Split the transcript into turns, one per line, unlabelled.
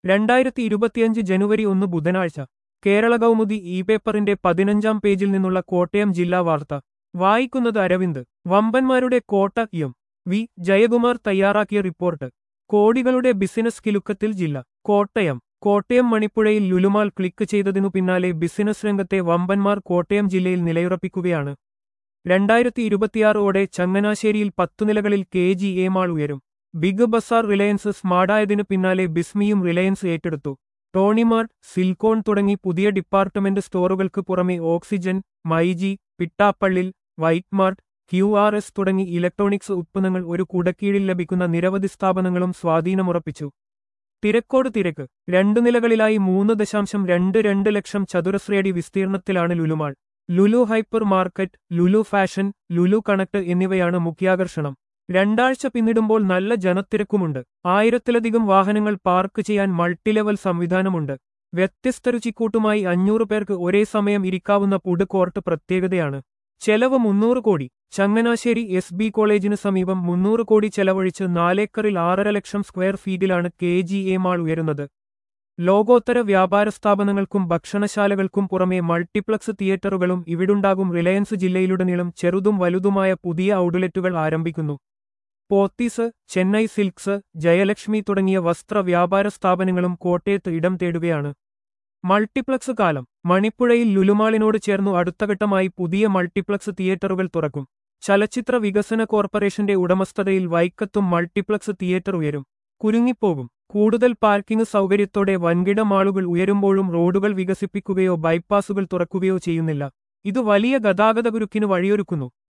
രണ്ടായിരത്തി ഇരുപത്തിയഞ്ച് ജനുവരി ഒന്ന് ബുധനാഴ്ച കേരള കൗമുദി ഇ പേപ്പറിന്റെ പതിനഞ്ചാം പേജിൽ നിന്നുള്ള കോട്ടയം ജില്ലാ വാർത്ത വായിക്കുന്നത് അരവിന്ദ് വമ്പന്മാരുടെ കോട്ട എം വി ജയകുമാർ തയ്യാറാക്കിയ റിപ്പോർട്ട് കോടികളുടെ ബിസിനസ് കിലുക്കത്തിൽ ജില്ല കോട്ടയം കോട്ടയം മണിപ്പുഴയിൽ ലുലുമാൾ ക്ലിക്ക് ചെയ്തതിനു പിന്നാലെ ബിസിനസ് രംഗത്തെ വമ്പന്മാർ കോട്ടയം ജില്ലയിൽ നിലയുറപ്പിക്കുകയാണ് രണ്ടായിരത്തി ഇരുപത്തിയാറോടെ ചങ്ങനാശ്ശേരിയിൽ പത്തു നിലകളിൽ കെ ജി എ മാൾ ഉയരും ബിഗ് ബസാർ റിലയൻസ് സ്മാർട്ടായതിനു പിന്നാലെ ബിസ്മിയും റിലയൻസ് ഏറ്റെടുത്തു ടോണിമാർട്ട് സിൽക്കോൺ തുടങ്ങി പുതിയ ഡിപ്പാർട്ട്മെന്റ് സ്റ്റോറുകൾക്ക് പുറമെ Oxygen myG Pittappillil White Mart Q R S തുടങ്ങി ഇലക്ട്രോണിക്സ് ഉത്പന്നങ്ങൾ ഒരു കുടക്കീഴിൽ ലഭിക്കുന്ന നിരവധി സ്ഥാപനങ്ങളും സ്വാധീനമുറപ്പിച്ചു തിരക്കോട് തിരക്ക് രണ്ടു നിലകളിലായി മൂന്ന് ദശാംശം രണ്ട് രണ്ട് ലക്ഷം ചതുരശ്രയടി വിസ്തീർണത്തിലാണ് Lulu mall Lulu hypermarket Lulu fashion Lulu connect എന്നിവയാണ് മുഖ്യാകർഷണം രണ്ടാഴ്ച പിന്നിടുമ്പോൾ നല്ല ജനത്തിരക്കുമുണ്ട് ആയിരത്തിലധികം വാഹനങ്ങൾ പാർക്ക് ചെയ്യാൻ മൾട്ടിലെവൽ സംവിധാനമുണ്ട് വ്യത്യസ്ത രുചിക്കൂട്ടുമായി അഞ്ഞൂറ് പേർക്ക് ഒരേ സമയം ഇരിക്കാവുന്ന ഫുഡ് കോർട്ട് പ്രത്യേകതയാണ് ചെലവ് മുന്നൂറ് കോടി ചങ്ങനാശ്ശേരി എസ് ബി കോളേജിന് സമീപം മുന്നൂറ് കോടി ചെലവഴിച്ച് നാലേക്കറിൽ ആറര ലക്ഷം സ്ക്വയർ ഫീറ്റിലാണ് കെ ജി എ മാൾ ഉയരുന്നത് ലോകോത്തര വ്യാപാര സ്ഥാപനങ്ങൾക്കും ഭക്ഷണശാലകൾക്കും പുറമെ മൾട്ടിപ്ലക്സ് തിയേറ്ററുകളും ഇവിടുണ്ടാകും റിലയൻസ് ജില്ലയിലുടനീളം ചെറുതും വലുതുമായ പുതിയ ഔട്ട്ലെറ്റുകൾ ആരംഭിക്കുന്നു പോത്തീസ് ചെന്നൈ സിൽക്സ് ജയലക്ഷ്മി തുടങ്ങിയ വസ്ത്ര വ്യാപാര സ്ഥാപനങ്ങളും കോട്ടയത്ത് ഇടം തേടുകയാണ് മൾട്ടിപ്ലക്സ് കാലം മണിപ്പുഴയിൽ ലുലുമാളിനോട് ചേർന്നു അടുത്തഘട്ടമായി പുതിയ മൾട്ടിപ്ലക്സ് തിയേറ്ററുകൾ തുറക്കും ചലച്ചിത്ര വികസന കോർപ്പറേഷന്റെ ഉടമസ്ഥതയിൽ വൈക്കത്തും മൾട്ടിപ്ലക്സ് തിയേറ്റർ ഉയരും കുരുങ്ങിപ്പോകും കൂടുതൽ പാർക്കിംഗ് സൗകര്യത്തോടെ വൻകിട മാളുകൾ ഉയരുമ്പോഴും റോഡുകൾ വികസിപ്പിക്കുകയോ ബൈപ്പാസുകൾ തുറക്കുകയോ ചെയ്യുന്നില്ല ഇത് വലിയ ഗതാഗത കുരുക്കിന് വഴിയൊരുക്കുന്നു